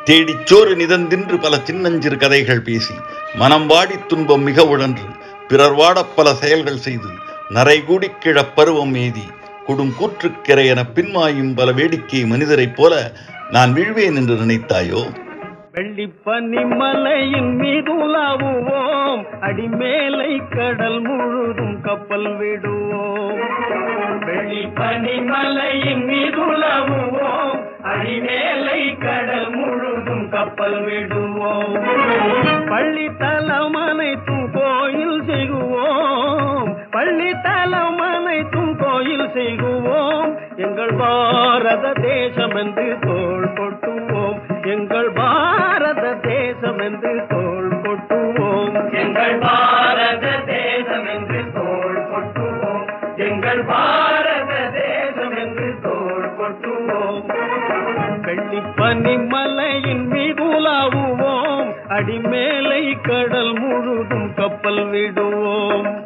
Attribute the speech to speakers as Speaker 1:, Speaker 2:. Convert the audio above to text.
Speaker 1: தேடிச் சோறு நிதந்தின்று பல சின்னஞ்சிறு கதைகள் பேசி மனம் வாடித் துன்பம் மிக உழன்று பிறர் வாடப் பல செயல்கள் செய்து நரைகூடிக் கிழப் பருவம் எய்தி கொடும் கூற்றுக்கிரை என பின்மாயும் பல வேடிக்கை மனிதரைப் போல நான் வீழ்வேன் என்று நினைத்தாயோ
Speaker 2: வெள்ளிப்பனி மலையின் மீது உலாவுவோம் அடிமேலை கடல் முழுதும் கப்பல் விடுவோம் வெள்ளிப்பனி மலையின் மீது உலாவுவோம் அடிமேலை கடல் முழுதும் கப்பல் விடுவோம் பள்ளி தலம் அனைத்தும் கோயில் செய்குவோம் பள்ளி தலம் அனைத்தும் கோயில் செய்குவோம் எங்கள் பாரத தேசம் என்று தோள் கொட்டுவோம் எங்கள் பாரத தேசம் என்று தோள் கொட்டுவோம் எங்கள் பாரத தேசம் என்று தோள் கொட்டுவோம் எங்கள் பாரத தேசம் என்று தோள் கொட்டுவோம் வெள்ளிப்பனி மலையின் மீது உலாவுவோம் அடிமேலை கடல் முழுதும் கப்பல் விடுவோம்